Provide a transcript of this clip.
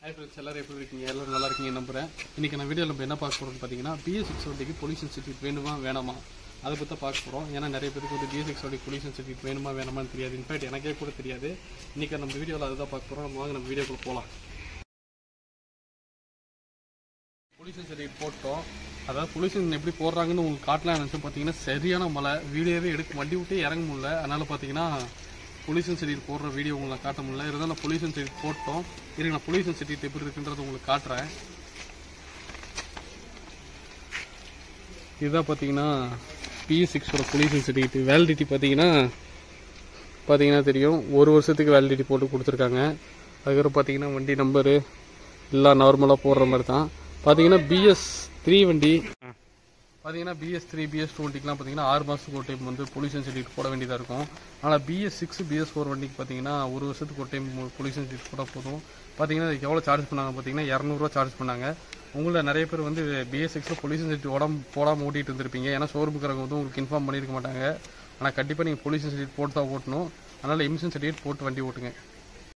hi friends எல்லாரும் எப்படி இருக்கீங்க எல்லாரும் நல்லா இருக்கீங்க நம்புறேன் இன்னைக்கு நான் வீடியோவில் நம்ம என்ன பார்க்க போறோம்னு பார்த்தீங்கன்னா பிஎஸ் சிக்ஸ் வண்டிக்கு பொல்யூஷன் சர்டிஃபிகேட் வேணுமா வேணாமா அதை பற்றி பார்க்க போகிறோம் ஏன்னா நிறைய பேருக்கு வந்து பிஎஸ் சிக்ஸ் வண்டி பொல்யூஷன் சர்டிஃபிகேட் வேணுமா வேணாமான்னு தெரியாது இன்ஃபேக்ட் எனக்கே கூட தெரியாது இன்னைக்கு நம்ம வீடியோவில் அதுதான் பார்க்க போகிறோம் நம்ம வாங்க நம்ம வீடியோக்குள்ள போகலாம் பொல்யூஷன் சர்டிஃபிகேட் போட்டோம் அதாவது பொல்யூஷன் எப்படி போடுறாங்கன்னு உங்களுக்கு காட்டலாம் நினச்சோம் பார்த்தீங்கன்னா சரியான மழை வீடியோவே எடுக்க வண்டி விட்டே இறங்க முடியல அதனால பார்த்தீங்கன்னா பொல்யூஷன் சர்டிஃபிகேட் போடுற வீடியோ உங்களுக்கு காட்ட முடியல இருந்தாலும் பொல்யூஷன் சர்டிஃபிகேட் போட்டோம் இருங்க நான் பொல்யூஷன் சர்டிஃபிகேட் எப்படி இருக்குன்றது உங்களுக்கு காட்டுறேன் இதுதான் பார்த்தீங்கன்னா பிஎஸ் சிக்ஸோட பொல்யூஷன் சர்டிஃபிகேட் வேலிடிட்டி பார்த்தீங்கன்னா பார்த்தீங்கன்னா தெரியும் ஒரு வருஷத்துக்கு வேலிடிட்டி போட்டு கொடுத்துருக்காங்க அதுக்கப்புறம் பார்த்தீங்கன்னா வண்டி நம்பரு எல்லாம் நார்மலாக போடுற மாதிரி தான் பார்த்தீங்கன்னா பிஎஸ் த்ரீ வண்டி பார்த்தீங்கன்னா பிஎஸ் த்ரீ பிஎஸ் டூ வண்டிக்கெலாம் பார்த்தீங்கன்னா ஆறு மாதத்துக்கு ஒரு டைம் வந்து பொல்யூஷன் சர்டிஃபிகேட் போட வேண்டியதாக இருக்கும் ஆனால் பிஎஸ் சிக்ஸ் பிஎஸ் ஃபோர் வண்டிக்கு பார்த்தீங்கன்னா ஒரு வருஷத்துக்கு ஒரு டைம் பொல்யூஷன் சர்டிஃபிகேட் போட்டால் போதும் பார்த்தீங்கன்னா இதுக்கு எவ்வளோ சார்ஜ் பண்ணாங்க பார்த்தீங்கன்னா இரநூறுவா சார்ஜ் பண்ணாங்க உங்களில் நிறைய பேர் வந்து பிஎஸ் சிக்ஸில் பொல்யூஷன் சர்டிஃபிகேட் உடம்பு போடாமல் ஓட்டிகிட்டு இருந்திருப்பீங்க ஏன்னா ஷோரூமுக்காரங்க வந்து உங்களுக்கு இன்ஃபார்ம் பண்ணியிருக்க மாட்டாங்க ஆனால் கண்டிப்பாக நீங்கள் பொல்யூஷன் சர்டிஃபிகேட் போட்டு தான் ஓட்டணும் அதனால் எமிஷன் சர்டிஃபிகேட் போட்டு வண்டி ஓட்டுங்க